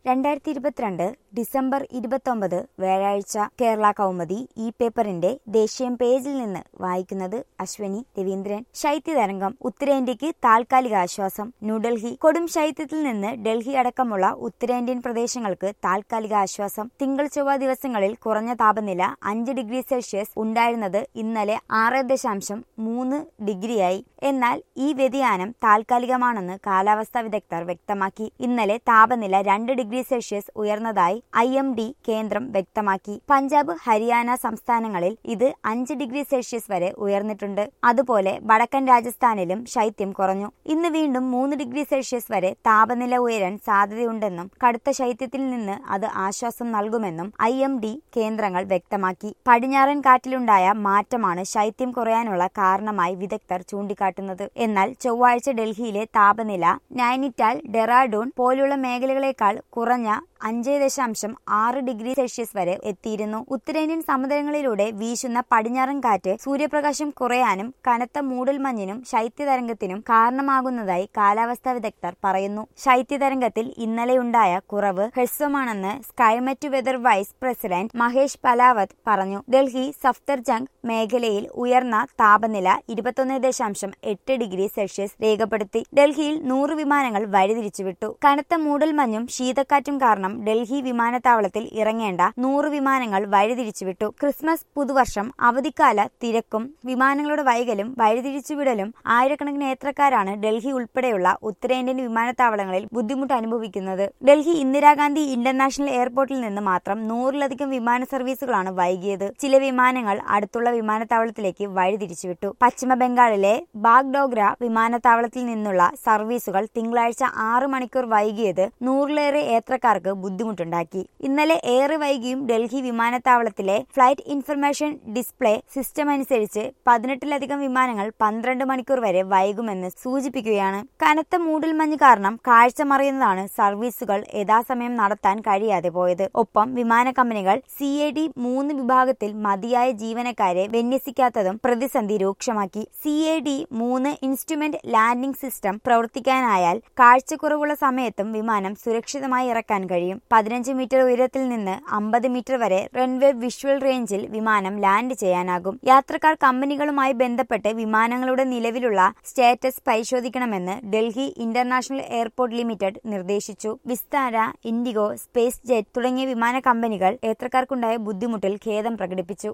രണ്ടായിരത്തി ഇരുപത്തിരണ്ട് ഡിസംബർ ഇരുപത്തൊമ്പത് വ്യാഴാഴ്ച കേരള കൗമുദി ഈ പേപ്പറിന്റെ ദേശീയം പേജിൽ നിന്ന് വായിക്കുന്നത് അശ്വനി രവീന്ദ്രൻ ശൈത്യതരംഗം ഉത്തരേന്ത്യക്ക് താൽക്കാലിക ആശ്വാസം ന്യൂഡൽഹി കൊടും ശൈത്യത്തിൽ നിന്ന് ഡൽഹി അടക്കമുള്ള ഉത്തരേന്ത്യൻ പ്രദേശങ്ങൾക്ക് താൽക്കാലിക ആശ്വാസം തിങ്കൾ ചൊവ്വ ദിവസങ്ങളിൽ കുറഞ്ഞ താപനില അഞ്ച് ഡിഗ്രി സെൽഷ്യസ് ഉണ്ടായിരുന്നത് ഇന്നലെ ആറ് ദശാംശം മൂന്ന് ഡിഗ്രിയായി എന്നാൽ ഈ വ്യതിയാനം താൽക്കാലികമാണെന്ന് കാലാവസ്ഥാ വിദഗ്ധർ വ്യക്തമാക്കി ഇന്നലെ താപനില രണ്ട് ഡിഗ്രി സെൽഷ്യസ് ഉയർന്നതായി ഐ എം ഡി കേന്ദ്രം വ്യക്തമാക്കി പഞ്ചാബ് ഹരിയാന സംസ്ഥാനങ്ങളിൽ ഇത് അഞ്ച് ഡിഗ്രി സെൽഷ്യസ് വരെ ഉയർന്നിട്ടുണ്ട് അതുപോലെ വടക്കൻ രാജസ്ഥാനിലും ശൈത്യം കുറഞ്ഞു ഇന്ന് വീണ്ടും മൂന്ന് ഡിഗ്രി സെൽഷ്യസ് വരെ താപനില ഉയരാൻ സാധ്യതയുണ്ടെന്നും കടുത്ത ശൈത്യത്തിൽ നിന്ന് അത് ആശ്വാസം നൽകുമെന്നും ഐ എം ഡി കേന്ദ്രങ്ങൾ വ്യക്തമാക്കി പടിഞ്ഞാറൻ കാറ്റിലുണ്ടായ മാറ്റമാണ് ശൈത്യം കുറയാനുള്ള കാരണമായി വിദഗ്ധർ ചൂണ്ടിക്കാട്ടുന്നത് എന്നാൽ ചൊവ്വാഴ്ച ഡൽഹിയിലെ താപനില നൈനിറ്റാൽ ഡെറാഡൂൺ പോലുള്ള മേഖലകളെക്കാൾ കുറഞ്ഞ അഞ്ച് ദശാംശം ആറ് ഡിഗ്രി സെൽഷ്യസ് വരെ എത്തിയിരുന്നു ഉത്തരേന്ത്യൻ സമുദ്രങ്ങളിലൂടെ വീശുന്ന പടിഞ്ഞാറൻ കാറ്റ് സൂര്യപ്രകാശം കുറയാനും കനത്ത മൂടൽമഞ്ഞിനും ശൈത്യതരംഗത്തിനും കാരണമാകുന്നതായി കാലാവസ്ഥാ വിദഗ്ധർ പറയുന്നു ശൈത്യതരംഗത്തിൽ ഇന്നലെയുണ്ടായ കുറവ് ഹ്രസ്വമാണെന്ന് Skymet weather vice president Mahesh Palawat പറഞ്ഞു ഡൽഹി സഫ്തർജംഗ് മേഖലയിൽ ഉയർന്ന താപനില ഇരുപത്തൊന്ന് ദശാംശം എട്ട് ഡിഗ്രി സെൽഷ്യസ് രേഖപ്പെടുത്തി ഡൽഹിയിൽ നൂറ് വിമാനങ്ങൾ വഴിതിരിച്ചുവിട്ടു കനത്ത മൂടൽമഞ്ഞും ശീതക്കാറ്റും കാരണം ഡൽഹി വിമാനത്താവളത്തിൽ ഇറങ്ങേണ്ട നൂറ് വിമാനങ്ങൾ വഴിതിരിച്ചുവിട്ടു ക്രിസ്മസ് പുതുവർഷം അവധിക്കാല തിരക്കും വിമാനങ്ങളുടെ വൈകലും വഴിതിരിച്ചുവിടലും ആയിരക്കണക്കിന് യാത്രക്കാരാണ് ഡൽഹി ഉൾപ്പെടെയുള്ള ഉത്തരേന്ത്യൻ വിമാനത്താവളങ്ങളിൽ ബുദ്ധിമുട്ട് അനുഭവിക്കുന്നത് ഡൽഹി ഇന്ദിരാഗാന്ധി ഇന്റർനാഷണൽ എയർപോർട്ടിൽ നിന്ന് മാത്രം നൂറിലധികം വിമാന സർവീസുകളാണ് വൈകിയത് ചില വിമാനങ്ങൾ അടുത്തുള്ള വിമാനത്താവളത്തിലേക്ക് വഴിതിരിച്ചുവിട്ടു പശ്ചിമ ബംഗാളിലെ ബാഗ്ഡോഗ്ര വിമാനത്താവളത്തിൽ നിന്നുള്ള സർവീസുകൾ തിങ്കളാഴ്ച ആറ് മണിക്കൂർ വൈകിയത് നൂറിലേറെ യാത്രക്കാർക്ക് ബുദ്ധിമുട്ടുണ്ടാക്കി ഇന്നലെ ഏറെ വൈകിയും ഡൽഹി വിമാനത്താവളത്തിലെ ഫ്ലൈറ്റ് ഇൻഫർമേഷൻ ഡിസ്പ്ലേ സിസ്റ്റം അനുസരിച്ച് പതിനെട്ടിലധികം വിമാനങ്ങൾ പന്ത്രണ്ട് മണിക്കൂർ വരെ വൈകുമെന്ന് സൂചിപ്പിക്കുകയാണ് കനത്ത മൂടൽമഞ്ഞ് കാരണം കാഴ്ച മറിയുന്നതാണ് സർവീസുകൾ യഥാസമയം നടത്താൻ കഴിയാതെ പോയത് ഒപ്പം വിമാന കമ്പനികൾ സി എ ഡി മൂന്ന് വിഭാഗത്തിൽ മതിയായ ജീവനക്കാരെ വിന്യസിക്കാത്തതും പ്രതിസന്ധി രൂക്ഷമാക്കി സി എ ഡി മൂന്ന് ഇൻസ്ട്രുമെന്റ് ലാൻഡിംഗ് സിസ്റ്റം പ്രവർത്തിക്കാനായാൽ കാഴ്ചക്കുറവുള്ള സമയത്തും വിമാനം സുരക്ഷിതമായി ഇറക്കാൻ കഴിയും പതിനഞ്ച് മീറ്റർ ഉയരത്തിൽ നിന്ന് അമ്പത് മീറ്റർ വരെ റൺവേ വിഷ്വൽ റേഞ്ചിൽ വിമാനം ലാൻഡ് ചെയ്യാനാകും യാത്രക്കാർ കമ്പനികളുമായി ബന്ധപ്പെട്ട് വിമാനങ്ങളുടെ നിലവിലുള്ള സ്റ്റാറ്റസ് പരിശോധിക്കണമെന്ന് ഡൽഹി ഇന്റർനാഷണൽ എയർപോർട്ട് ലിമിറ്റഡ് നിർദ്ദേശിച്ചു വിസ്താര ഇൻഡിഗോ സ്പേസ് ജെറ്റ് തുടങ്ങിയ വിമാന കമ്പനികൾ യാത്രക്കാർക്കുണ്ടായ ബുദ്ധിമുട്ടിൽ ഖേദം പ്രകടിപ്പിച്ചു